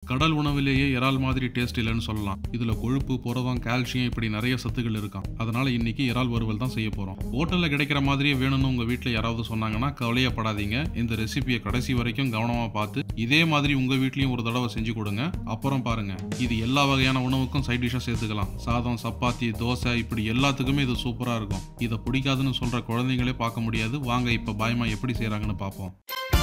கடல் உணவிலேயே இறால் மாதிரி டேஸ்ட் இல்லைன்னு சொல்லலாம் இதுல கொழுப்பு புரதம் கால்சியம் இப்படி நிறைய சத்துக்கள் இருக்காம் அதனால இன்னைக்கு இறால் வறுவல் தான் செய்ய போறோம் ஹோட்டல்ல கிடைக்கிற மாதிரியே வேணும்னு உங்க வீட்ல யாராவது சொன்னாங்கன்னா கவலையப்படாதீங்க இந்த ரெசிபியை கடைசி வரைக்கும் கவனமா பார்த்து இதே மாதிரி உங்க வீட்லயும் ஒரு தடவை செஞ்சு கொடுங்க அப்புறம் பாருங்க இது எல்லா வகையான உணவுக்கும் சைட் டிஷ்ஷா சேர்த்துக்கலாம் சாதம் சப்பாத்தி தோசை இப்படி எல்லாத்துக்குமே இது சூப்பரா இருக்கும் இதை பிடிக்காதுன்னு சொல்ற குழந்தைங்களே பார்க்க முடியாது வாங்க இப்ப பாயமா எப்படி செய்றாங்கன்னு பார்ப்போம்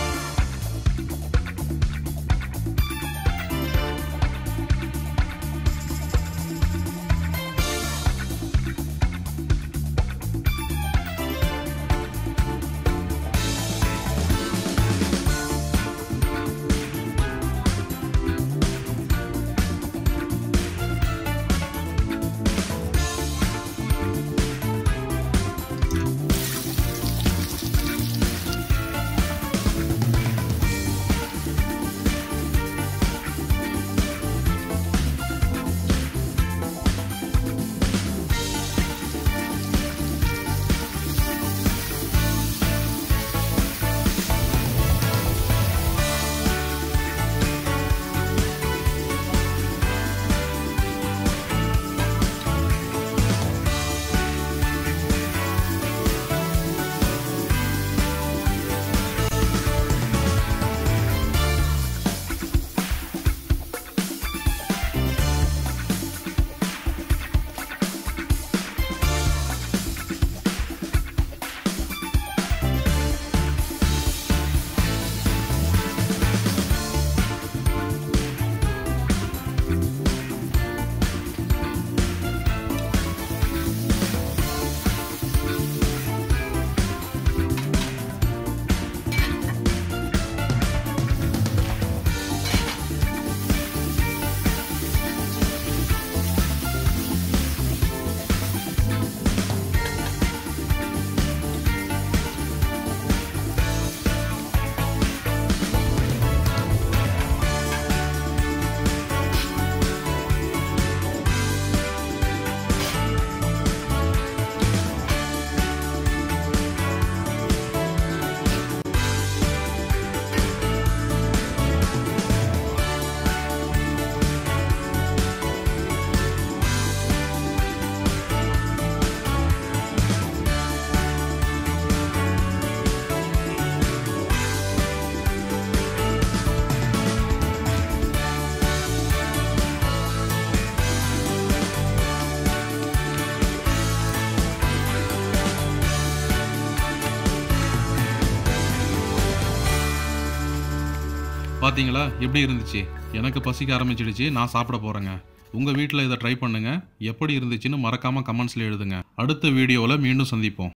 பாத்தீங்களா எப்படி இருந்துச்சு எனக்கு பசிக்க ஆரம்பிச்சிடுச்சு நான் சாப்பிட போறேங்க உங்க வீட்டில் இதை ட்ரை பண்ணுங்க எப்படி இருந்துச்சுன்னு மறக்காம கமெண்ட்ஸ்ல எழுதுங்க அடுத்த வீடியோவில் மீண்டும் சந்திப்போம்